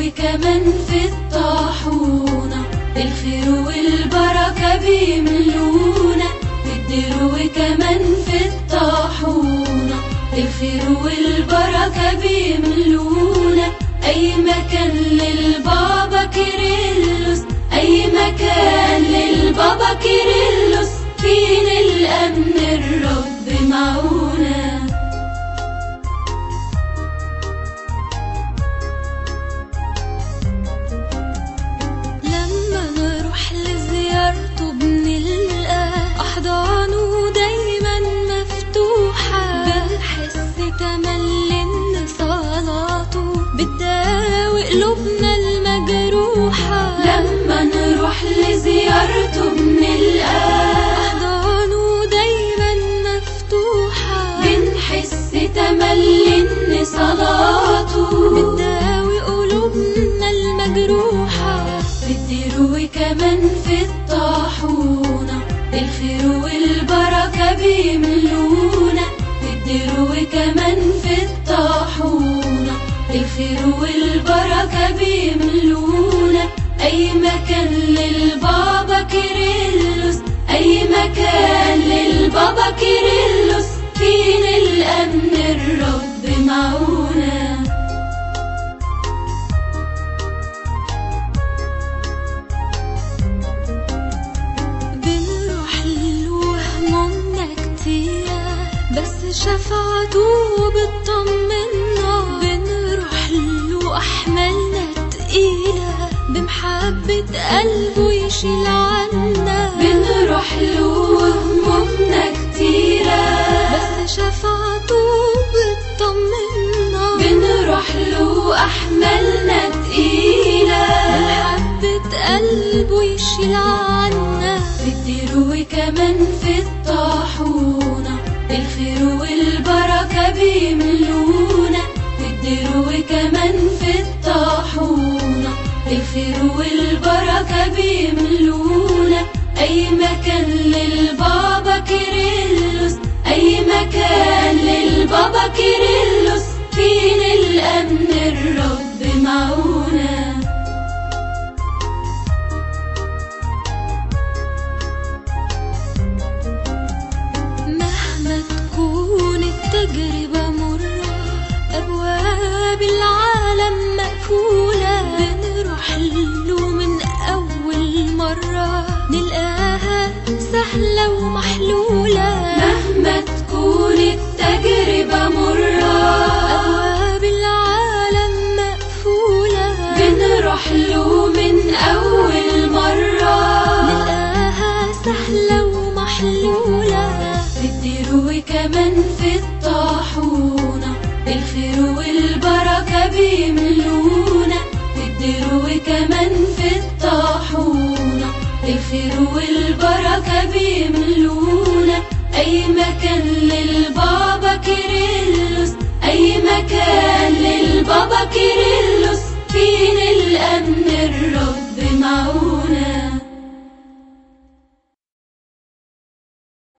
وكمان في الطاحونة الخير والبركة بيملونا في الدير وكمان في الطاحونة الخير والبركة بيملونا أي مكان للبابا كيرلس أي مكان للبابا كيرلس فين الأمن الرب معونا لما نروح لزيارته بنلقى أحضانه دايما مفتوحة بنحس تملي إن صلاته بتداوي قلوبنا المجروحة لما نروح لزيارته بنلقى أحضانه دايما مفتوحة بنحس تملي إن صلاته بتداوي قلوبنا المجروحة في الدير وكمان في الطاحونة الخير والبركة بيملونا في الدير وكمان في الطاحونة الخير والبركة بيملونا أي مكان للبابا كيرلس أي مكان للبابا كيرلس فين الأمن الرب معونا بنروح له همومنا كتيرة بس شفاعته بتطمنا بنروح له أحمالنا تقيلة بمحبة قلبه يشيل عنا بنروح له همومنا كتيرة بس شفاعته بتطمنا بنروح له أحمالنا تقيلة بمحبة قلبه يشيل عنا في الدير وكمان في الطاحونة الخير والبركة بيملونا في الدير وكمان في الطاحونة الخير والبركة بيملونا أي مكان للبابا كيرلس أي مكان للبابا كيرلس فين الأمن الرب معونا مهما تكون التجربة مرة أبواب العالم مقفولة بنروح له من أول مرة نلقاها سهلة ومحلولة مهما تكون التجربة مرة أبواب العالم مقفولة بنروح له من أول مرة نلقاها سهلة ومحلولة في الدير وكمان في الطاحونة الخير والبركة بيملونا في الدير وكمان في الطاحونة الخير والبركة بيملونا أي مكان للبابا كيرلس أي مكان للبابا كيرلس فين الأمن الرب معونا